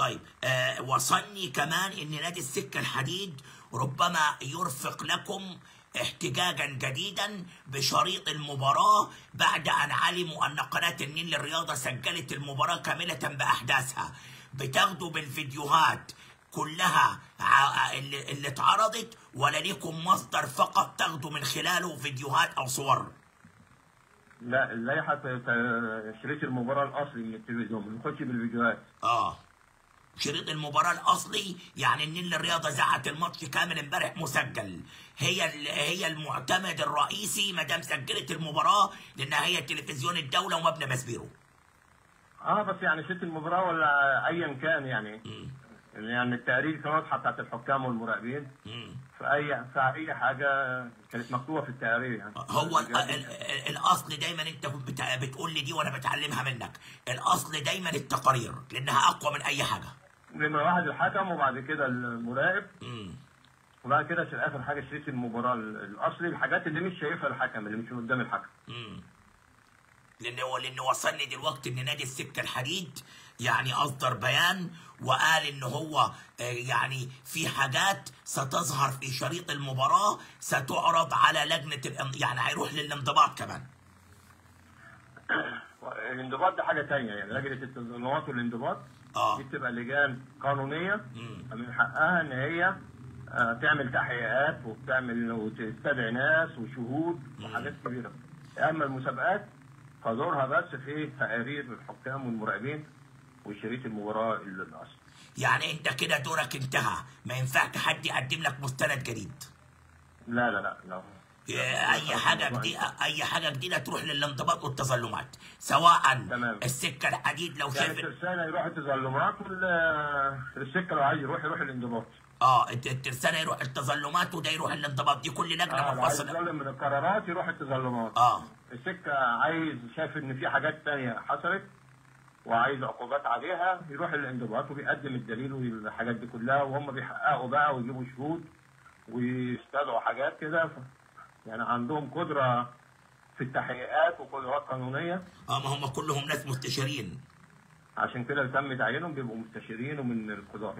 طيب آه وصلني كمان ان نادي السكه الحديد ربما يرفق لكم احتجاجا جديدا بشريط المباراة بعد أن علموا أن قناة النيل للرياضة سجلت المباراة كاملة بأحداثها بتاخدوا بالفيديوهات كلها ع- اللي اللي اتعرضت ولا ليكم مصدر فقط تاخدوا من خلاله فيديوهات أو صور لا اللائحه ت- ت- شريط المباراه الاصلي من التلفزيون ما بنخش بالفيديوهات اه شريط المباراة الأصلي يعني النيل للرياضة زعت الماتش كامل امبارح مسجل هي ال- هي المعتمد الرئيسي ما دام سجلت المباراة لأنها هي تلفزيون الدولة ومبنى مسبيرو اه بس يعني شريط المباراه ولا ايا كان يعني يعني التقارير كانت واضحه بتاعت الحكام والمراقبين مم. في اي في اي حاجه كانت مكتوبه في التقارير يعني هو ال- ال- ال- الأصل دايما أنت بت- بتقول لي دي وأنا بتعلمها منك الأصل دايما التقارير لأنها أقوى من أي حاجة نمرة واحد الحكم وبعد كده المراقب مم. وبعد كده في اخر حاجه شريط المباراه الاصلي الحاجات اللي مش شايفها الحكم اللي مش قدام الحكم مم. لان هو لان وصلني دلوقتي ان نادي السكه الحديد يعني اصدر بيان وقال ان هو آه، يعني في حاجات ستظهر في شريط المباراه ستعرض على لجنه الان- يعني هيروح للانضباط كمان الانضباط ده حاجه تانية يعني لجنه التنظيمات والانضباط اه دي بتبقى لجان قانونيه مم. من حقها ان هي آه، تعمل تحقيقات وبتعمل وتستدعي ناس وشهود وحاجات كبيره اما المسابقات فدورها بس في تقارير الحكام والمراقبين وشريط المباراه الاصلي يعني انت كده دورك انتهى ما ينفعش حد يقدم لك مستند جديد لا لا لا لا اي حاجه جديده اي حاجه جديده تروح للانضباط والتظلمات سواء تمام. السكه الحديد لو يعني شاف الترسانه يروح التظلمات والسكه لو عايز يروح يروح الانضباط اه الت- الترسانه يروح التظلمات وده يروح الانضباط دي كل لجنه آه، لو عايز منفصله يتظلم من القرارات يروح التظلمات اه السكه عايز شايف ان في حاجات تانية حصلت وعايز عقوبات عليها يروح الانضباط وبيقدم الدليل والحاجات دي كلها وهم بيحققوا بقى ويجيبوا شهود ويستدعوا حاجات كده ف- يعني عندهم قدره في التحقيقات وقدرات قانونيه اه ما هم كلهم ناس مستشارين عشان كده تم تعيينهم بيبقوا مستشارين ومن القضاه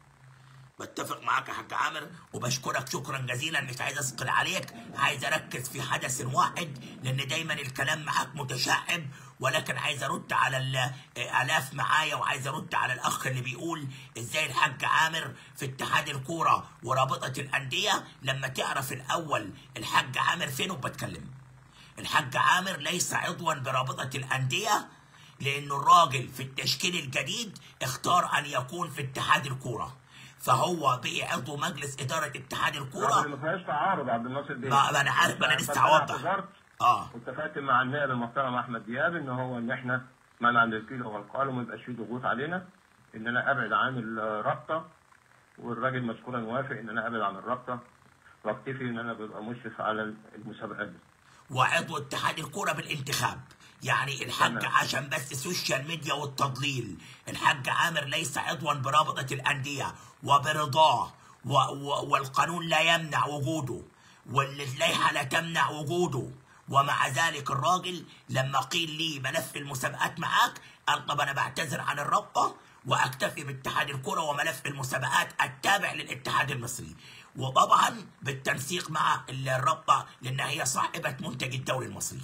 بتفق معاك يا حاج عامر وبشكرك شكرا جزيلا مش عايز اثقل عليك عايز اركز في حدث واحد لان دايما الكلام معاك متشعب ولكن عايز ارد على الالاف معايا وعايز ارد على الاخ اللي بيقول ازاي الحاج عامر في اتحاد الكوره ورابطه الانديه لما تعرف الاول الحاج عامر فين وبتكلم الحاج عامر ليس عضوا برابطه الانديه لانه الراجل في التشكيل الجديد اختار ان يكون في اتحاد الكوره فهو بقي عضو مجلس اداره اتحاد رغم الكوره ان ما فيهاش تعارض عبد الناصر بيه ما- ما أنا عارف، ما أنا لسه بس أنا هوضح. اعتذرت اه واتفقت مع النائب المحترم احمد دياب ان هو ان احنا منع الكيل والقال وما يبقاش فيه ضغوط علينا ان انا ابعد عن الرابطه والراجل مشكورا وافق ان انا ابعد عن الرابطه واكتفي ان انا ببقى مشرف على المسابقات دي وعضو اتحاد الكوره بالانتخاب يعني الحاج تمام. عشان بس السوشيال ميديا والتضليل الحاج عامر ليس عضوا برابطه الانديه وبرضاه و و والقانون لا يمنع وجوده واللائحه لا تمنع وجوده ومع ذلك الراجل لما قيل لي ملف المسابقات معاك قال طب انا بعتذر عن الرابطه واكتفي باتحاد الكره وملف المسابقات التابع للاتحاد المصري وطبعا بالتنسيق مع الرابطه لان هي صاحبه منتج الدوري المصري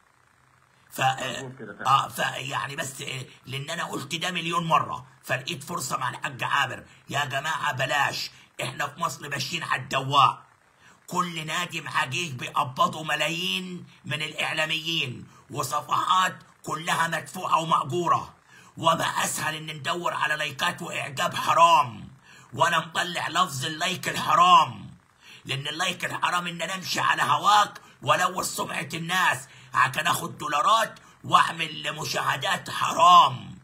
ف مظبوط كده فعلا. اه فيعني بس آه، لان انا قلت ده مليون مره فلقيت فرصه مع الحاج عامر يا جماعه بلاش احنا في مصر ماشيين على الدواء كل نادي معاه جيش بيقبضوا ملايين من الاعلاميين وصفحات كلها مدفوعه ومأجوره وما اسهل ان ندور على لايكات واعجاب حرام وانا مطلع لفظ اللايك الحرام لان اللايك الحرام ان انا امشي على هواك ولوث سمعه الناس عشان اخد دولارات واعمل مشاهدات حرام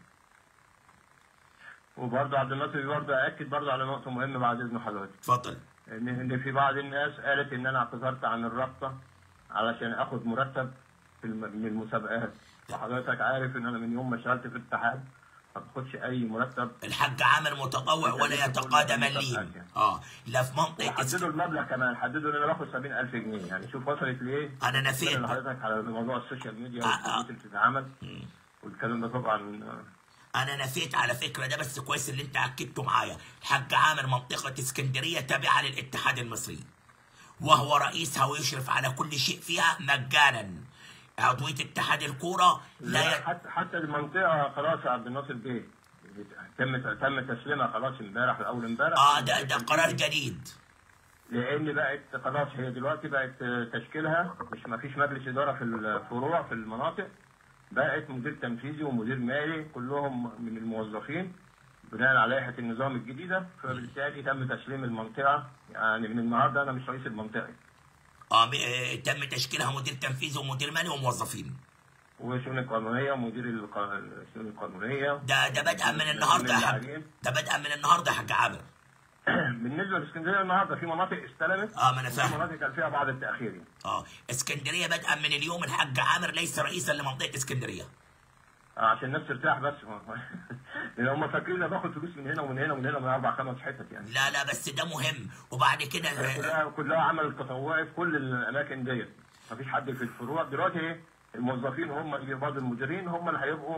وبرضه عبد الناصر برضه اكد برضه على نقطه مهمه بعد اذن حضرتك اتفضل ان ان في بعض الناس قالت ان انا اعتذرت عن الرابطه علشان اخد مرتب في الم- من المسابقات وحضرتك عارف ان انا من يوم ما اشتغلت في الاتحاد ما باخدش اي مرتب الحاج عامر متطوع ولا يتقاضى مليم اه لا في منطقه وحددوا اسك... المبلغ كمان حددوا ان انا باخد 70000 جنيه يعني شوف وصلت لايه انا نفيت حضرتك على موضوع السوشيال ميديا آه، آه. والفيديوهات اللي بتتعمل والكلام ده طبعا انا نفيت على فكره ده بس كويس اللي انت اكدته معايا الحاج عامر منطقه اسكندريه تابعه للاتحاد المصري وهو رئيسها ويشرف على كل شيء فيها مجانا عضويه اتحاد الكوره لا لا ي... حتى حتى المنطقه خلاص يا عبد الناصر بيه تم تم تسليمها خلاص امبارح اول امبارح اه ده ده قرار جديد لان بقت خلاص هي دلوقتي بقت تشكيلها مش ما فيش مجلس اداره في الفروع في المناطق بقت مدير تنفيذي ومدير مالي كلهم من الموظفين بناء على لائحه النظام الجديده فبالتالي تم تسليم المنطقه يعني من النهارده انا مش رئيس المنطقه اه م- آه، تم تشكيلها مدير تنفيذي ومدير مالي وموظفين والشؤون القانونيه ومدير الق- الشؤون القانونيه ده ده بدءا من النهارده يا حاج ده بدءا من النهارده يا حاج عامر بالنسبه لاسكندريه النهارده في مناطق استلمت اه ما انا وفي فاهم مناطق كان فيها بعض التاخير يعني. اه اسكندريه بدءا من اليوم الحاج عامر ليس رئيسا لمنطقه اسكندريه آه، عشان الناس ترتاح بس لان هم فاكرين إن باخد فلوس من هنا ومن هنا ومن هنا من اربع خمس حتت يعني لا لا بس ده مهم وبعد كده آه، كلها كلها عمل تطوعي في كل الاماكن ديت مفيش حد في الفروع دلوقتي ايه الموظفين هم اللي بعض المديرين هم اللي هيبقوا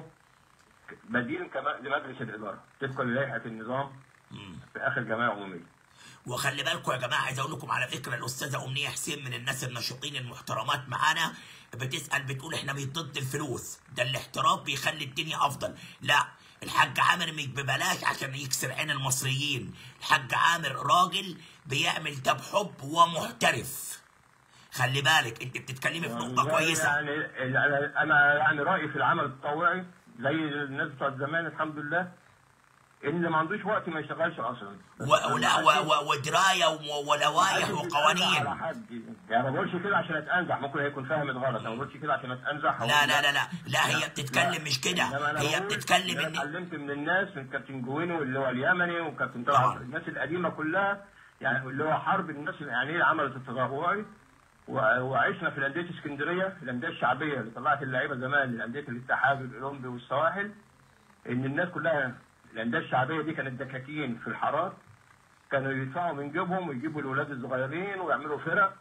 بديل كمان لمجلس الاداره طبقا للائحه النظام مم. في اخر جمعيه عموميه وخلي بالكم يا جماعه عايز اقول لكم على فكره الاستاذه امنيه حسين من الناس النشيطين المحترمات معانا بتسال بتقول احنا مش ضد الفلوس ده الاحتراف بيخلي الدنيا افضل لا الحاج عامر مش ببلاش عشان يكسر عين المصريين الحاج عامر راجل بيعمل ده بحب ومحترف خلي بالك انت بتتكلمي في نقطه كويسه يعني ال- انا يعني رايي في العمل التطوعي زي الناس بتوع زمان الحمد لله ان اللي ما عندوش وقت ما يشتغلش اصلا و- ولا و- و- ودرايه و- ولوائح وقوانين على حد يعني ما بقولش كده عشان اتنزح ممكن هيكون فاهم غلط انا ما بقولش كده عشان اتنزح أو لا لا لا لا لا هي بتتكلم لا. مش كده إنما أنا هي بقول بتتكلم إن ان انا اتعلمت من الناس من كابتن جوينو اللي هو اليمني وكابتن طبعا. طبعا الناس القديمه كلها يعني اللي هو حرب الناس اللي يعني ايه عملت التطوعي و- وعشنا في الانديه اسكندريه الانديه الشعبيه اللي طلعت اللعيبه زمان لانديه الاتحاد والاولمبي والسواحل ان الناس كلها الانديه الشعبيه دي كانت دكاكين في الحارات كانوا يدفعوا من جيبهم ويجيبوا الاولاد الصغيرين ويعملوا فرق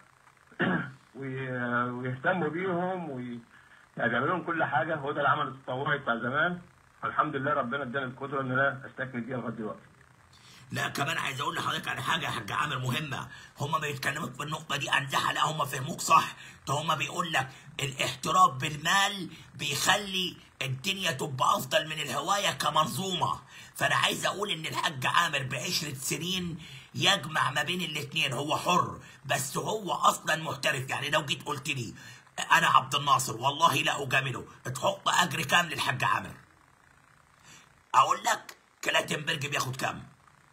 وي- ويهتموا بيهم وي... يعني بيعملوا لهم كل حاجه هو ده العمل التطوعي بتاع زمان الحمد لله ربنا اداني القدره ان انا استكمل بيها لغايه دلوقتي لا كمان عايز اقول لحضرتك على حاجه يا حاج عامر مهمه هم بيتكلموك في النقطه دي انزحه لا هم فهموك صح ده هم بيقول لك الاحتراف بالمال بيخلي الدنيا تبقى افضل من الهوايه كمنظومه فانا عايز اقول ان الحاج عامر بعشرة سنين يجمع ما بين الاتنين هو حر بس هو اصلا محترف يعني لو جيت قلت لي انا عبد الناصر والله لا اجامله تحط اجر كام للحاج عامر اقول لك كلاتنبرج بياخد كام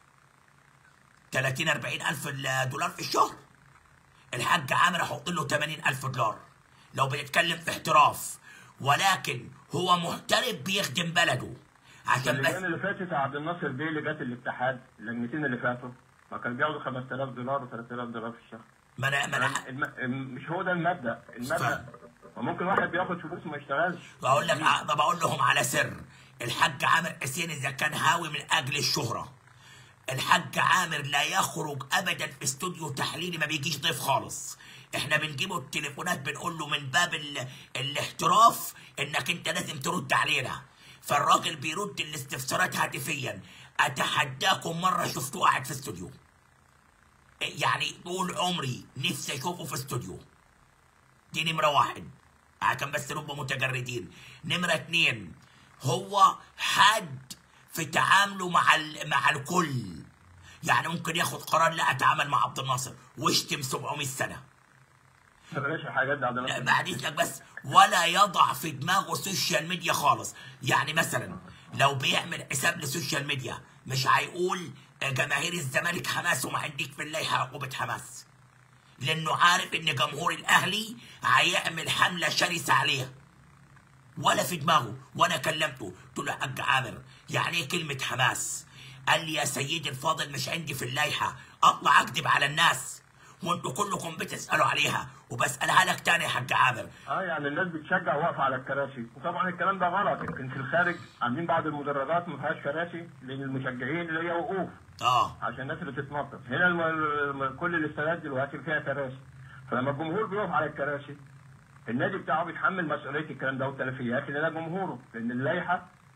30 40 الف دولار في الشهر الحاج عامر احط له 80 الف دولار لو بنتكلم في احتراف ولكن هو محترف بيخدم بلده عشان اللجان بس اللي فاتت يا عبد الناصر بيه اللي جت الاتحاد اللجنتين اللي فاتوا ما كانوا بياخدوا 5000 دولار و3000 دولار في الشهر ما انا ما انا الم... مش هو ده المبدا المبدا وممكن واحد بياخد فلوس وما يشتغلش بقول لك ع- بقول لهم على سر الحاج عامر حسين اذا كان هاوي من اجل الشهره الحاج عامر لا يخرج ابدا في استوديو تحليلي ما بيجيش ضيف خالص احنا بنجيبه التليفونات بنقول له من باب ال... الاحتراف انك انت لازم ترد علينا فالراجل بيرد الاستفسارات هاتفيا اتحداكم مره شفتوه قاعد في استوديو يعني طول عمري نفسي اشوفه في استوديو دي نمرة واحد عشان بس نبقى متجردين نمرة اتنين هو حد في تعامله مع ال... مع الكل يعني ممكن ياخد قرار لا اتعامل مع عبد الناصر واشتم 700 سنه بلاش الحاجات دي يا عبد لا الناصر بعد اذنك بس ولا يضع في دماغه سوشيال ميديا خالص يعني مثلا لو بيعمل حساب لسوشيال ميديا مش هيقول جماهير الزمالك حماس وما عندك في اللائحه عقوبه حماس لانه عارف ان جمهور الاهلي هيعمل حمله شرسه عليها ولا في دماغه وانا كلمته قلت له يا حاج عامر يعني ايه كلمه حماس قال لي يا سيدي الفاضل مش عندي في اللائحه اطلع اكذب على الناس وانتوا كلكم بتسالوا عليها وبسالها لك تاني يا حاج عامر اه يعني الناس بتشجع واقفه على الكراسي وطبعا الكلام ده غلط يمكن في الخارج عاملين بعض المدرجات ما فيهاش كراسي للمشجعين اللي هي وقوف اه عشان الناس اللي تتنطط هنا الم... الم... كل الاستادات دلوقتي فيها كراسي فلما الجمهور بيقف على الكراسي النادي بتاعه بيتحمل مسؤوليه الكلام ده والتلفيات لان ده جمهوره لان اللائحه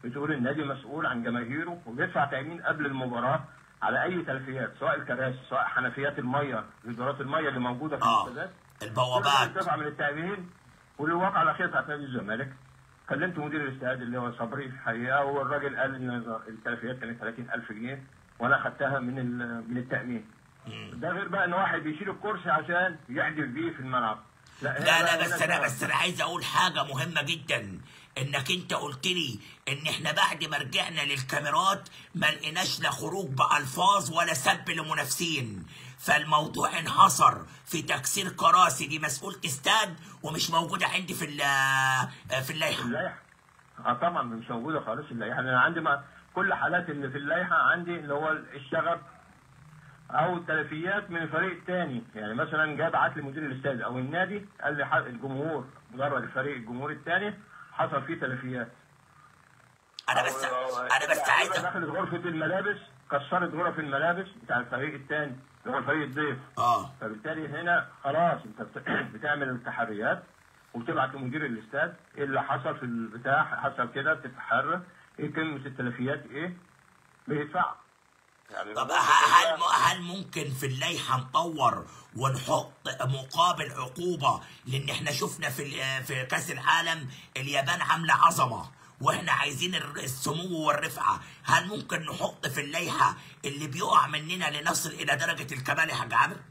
بتقول النادي مسؤول عن جماهيره وبيدفع تامين قبل المباراه على اي تلفيات سواء الكراسي سواء حنفيات الميه جدارات الميه اللي موجوده في اه الاستادات البوابات دفع من التامين والواقع الاخير بتاعت نادي الزمالك كلمت مدير الاستاد اللي هو صبري الحقيقه والراجل قال ان التلفيات كانت 30000 جنيه وانا خدتها من ال- من التامين ده غير بقى ان واحد بيشيل الكرسي عشان يحدف بيه في الملعب هنا لا بقى لا هنا بس انا بقى- بس انا عايز اقول حاجه مهمه جدا انك انت قلت لي ان احنا بعد ما رجعنا للكاميرات ما لقيناش لا خروج بالفاظ ولا سب لمنافسين فالموضوع انحصر في تكسير كراسي دي مسؤولة استاد ومش موجودة عندي في ال- في اللائحة اللائحه اه طبعا مش موجوده خالص اللائحه انا عندي ما كل حالات اللي في اللائحه عندي اللي هو الشغب او التلفيات من الفريق الثاني يعني مثلا جاب بعت لي مدير الاستاد او النادي قال لي ح- الجمهور مجرد الفريق الجمهور الثاني حصل فيه تلفيات انا بس أو- أو- انا بس لعيبة عايز دخلت غرفه الملابس كسرت غرف الملابس بتاع الفريق الثاني اللي هو الفريق الضيف اه فبالتالي هنا خلاص انت بت- بتعمل التحريات وبتبعت لمدير الاستاد ايه اللي حصل في البتاع حصل كده بتتحرى ايه كلمه التلفيات ايه بيدفع يعني طب هل هل ممكن في اللائحه نطور ونحط مقابل عقوبه لان احنا شفنا في ال- في كاس العالم اليابان عامله عظمه واحنا عايزين الر- السمو والرفعه هل ممكن نحط في اللائحه اللي بيقع مننا لنصل الى درجه الكمال يا حاج عامر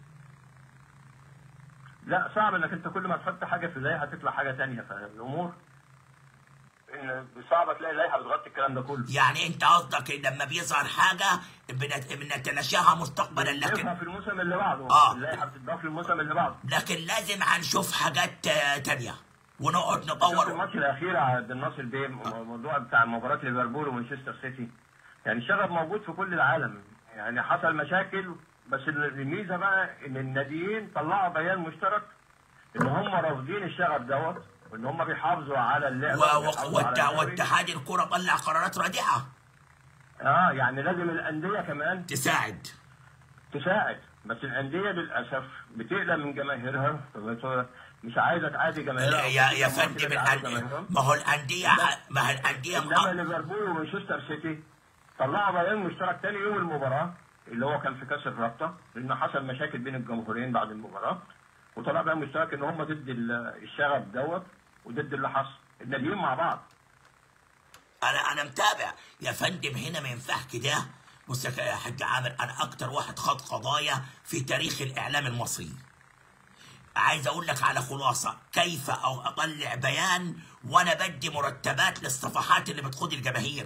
لا صعب انك انت كل ما تحط حاجه في اللائحه تطلع حاجه تانية فالامور ان صعب تلاقي لائحه بتغطي الكلام ده كله يعني انت قصدك إن لما بيظهر حاجه بنت- بنتلاشاها مستقبلا بتضيفها لكن في الموسم اللي بعده آه. اللائحه بتضاف للموسم اللي بعده لكن لازم هنشوف حاجات آه، تانية ونقعد شفت نطور الماتش الاخير عند الناصر بيه الموضوع بتاع مباراه ليفربول ومانشستر سيتي يعني الشغب موجود في كل العالم يعني حصل مشاكل بس الميزه بقى ان الناديين طلعوا بيان مشترك ان هم رافضين الشغب دوت وان هم بيحافظوا على اللعبه و- وبيحافظوا و- على والت- الدوري. واتحاد الكره طلع قرارات رادعه اه يعني لازم الانديه كمان تساعد تساعد بس الانديه للاسف بتقلق من جماهيرها طب مش عايزه تعادي جماهيرها يا يا أو فندم تعادي الأندية جماهيرها. ما هو الأندية ما هي الأندية انما مع- ليفربول ومانشستر سيتي طلعوا بيان مشترك تاني يوم المباراه اللي هو كان في كاس الرابطه لان حصل مشاكل بين الجمهورين بعد المباراه وطلع بيان مشترك ان هم ضد ال- الشغب دوت وضد اللي حصل الناديين مع بعض أنا أنا متابع يا فندم هنا ما ينفعش كده بص يا حاج عامر أنا أكتر واحد خد قضايا في تاريخ الإعلام المصري عايز أقول لك على خلاصة كيف أو أطلع بيان وأنا بدي مرتبات للصفحات اللي بتخوض الجماهير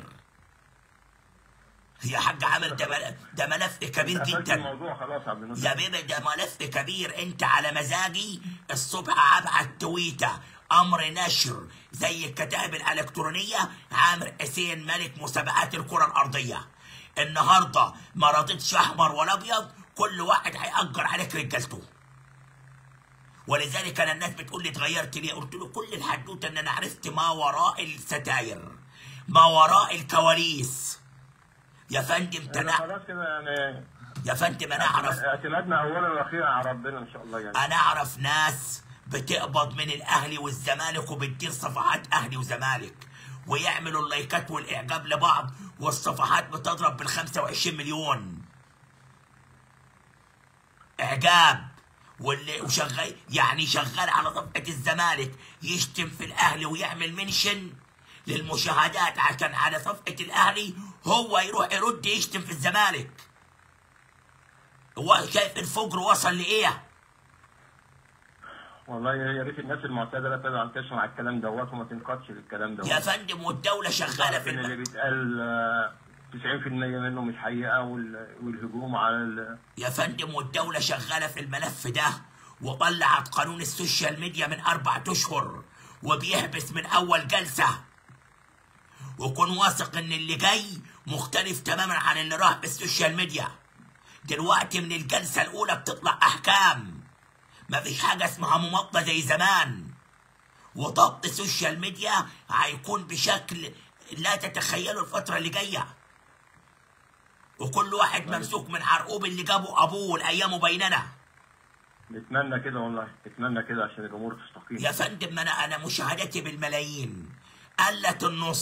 يا حاج عامر ده مل- ده ملف كبير قفلت جدا الموضوع خلاص يا عبد الناصر يا بيبي ده ملف كبير انت على مزاجي الصبح ابعت تويته امر نشر زي الكتائب الالكترونيه عامر حسين ملك مسابقات الكره الارضيه النهارده ما رضيتش احمر ولا ابيض كل واحد هيأجر عليك رجالته ولذلك انا الناس بتقول لي اتغيرت ليه قلت له كل الحدوته ان انا عرفت ما وراء الستاير ما وراء الكواليس يا فندم انا تنا... خلاص كده يعني يا فندم انا اعرف اعتمادنا اولا واخيرا على ربنا ان شاء الله يعني انا اعرف ناس بتقبض من الاهلي والزمالك وبتدير صفحات اهلي وزمالك ويعملوا اللايكات والاعجاب لبعض والصفحات بتضرب بال 25 مليون اعجاب واللي وشغال يعني شغال على صفحه الزمالك يشتم في الاهلي ويعمل منشن للمشاهدات عشان على صفحه الاهلي هو يروح يرد يشتم في الزمالك هو شايف الفجر وصل لايه والله يا ريت الناس المعتدله تقدر تسمع الكلام دوت وما تنقادش للكلام دوت يا فندم والدولة شغالة في إن اللي الم... بيتقال آه، 90% منه مش حقيقه وال- والهجوم على ال- يا فندم والدولة شغالة في الملف ده وطلعت قانون السوشيال ميديا من أربعة أشهر وبيحبس من أول جلسة وكن واثق إن اللي جاي مختلف تماما عن اللي راح بالسوشيال ميديا دلوقتي من الجلسة الأولى بتطلع أحكام مفيش حاجة اسمها مماطلة زي زمان وضبط السوشيال ميديا هيكون بشكل لا تتخيله الفترة اللي جاية وكل واحد ممسوك من عرقوب اللي جابه أبوه والأيام بيننا نتمنى كده والله نتمنى كده عشان الامور تستقيم يا فندم ما أنا أنا مشاهداتي بالملايين قلت النص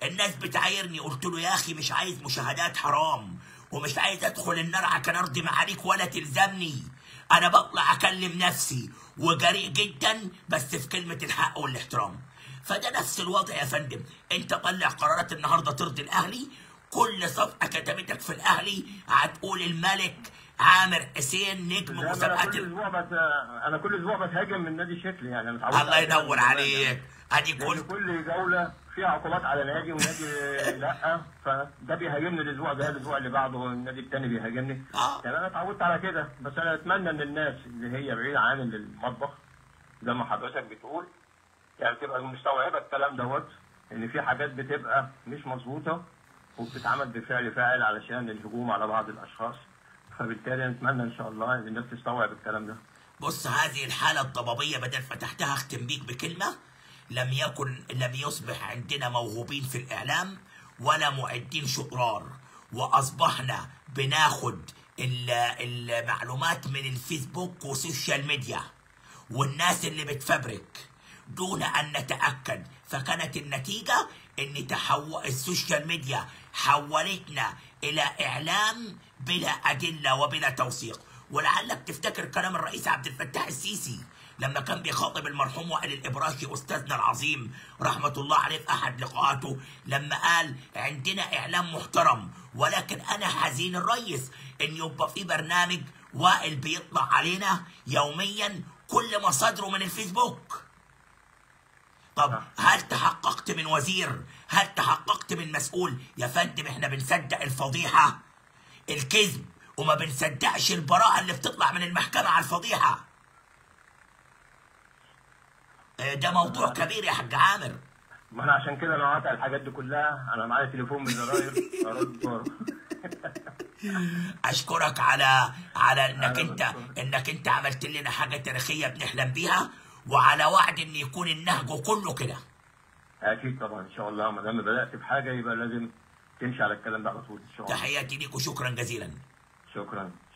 الناس بتعايرني قلت له يا اخي مش عايز مشاهدات حرام ومش عايز ادخل النار عشان ارضي معاليك ولا تلزمني انا بطلع اكلم نفسي وجريء جدا بس في كلمه الحق والاحترام فده نفس الوضع يا فندم انت طلع قرارات النهارده ترضي الاهلي كل صفحه كتبتك في الاهلي هتقول الملك عامر حسين نجم لا، أنا مسابقات كل ال- اسبوع بت... انا كل اسبوع بتهاجم من نادي شكل يعني انا متعود الله على كده ينور من زمان عليك ادي لان كل كل جوله فيها عقوبات على نادي ونادي لا فده بيهاجمني الاسبوع ده الاسبوع اللي بعده النادي الثاني بيهاجمني آه. يعني انا اتعودت على كده بس انا اتمنى ان الناس اللي هي بعيده عن المطبخ زي ما حضرتك بتقول يعني تبقى مستوعبه الكلام دوت ان في حاجات بتبقى مش مظبوطه وبتتعمل بفعل فاعل علشان الهجوم على بعض الاشخاص فبالتالي نتمنى ان شاء الله ان الناس تستوعب الكلام ده بص هذه الحالة الضبابية بدل فتحتها اختم بيك بكلمة لم يكن لم يصبح عندنا موهوبين في الإعلام ولا معدين شطرار وأصبحنا بناخد ال- المعلومات من الفيسبوك والسوشيال ميديا والناس اللي بتفبرك دون أن نتأكد فكانت النتيجة أن تحول السوشيال ميديا حولتنا إلى إعلام بلا أدلة وبلا توثيق ولعلك تفتكر كلام الرئيس عبد الفتاح السيسي لما كان بيخاطب المرحوم وائل الإبراشي أستاذنا العظيم رحمة الله عليه في أحد لقاءاته لما قال عندنا إعلام محترم ولكن أنا حزين الرئيس إن يبقى في برنامج وائل بيطلع علينا يوميا كل مصادره من الفيسبوك طب هل تحققت من وزير هل تحققت من مسؤول يا فندم احنا بنصدق الفضيحة الكذب وما بنصدقش البراءة اللي بتطلع من المحكمة على الفضيحة آه، ده موضوع كبير يا حاج عامر ما انا عشان كده انا قاطع الحاجات دي كلها انا معايا تليفون بزراير ارد وأروح. اشكرك على على انك أنا انت بشكرك. انك انت عملت لنا حاجة تاريخية بنحلم بيها وعلى وعد ان يكون النهج كله كده اكيد طبعا ان شاء الله ما دام بدات بحاجه يبقى لازم تمشي على الكلام ده على طول ان شاء الله تحياتي ليك وشكرا جزيلا شكرا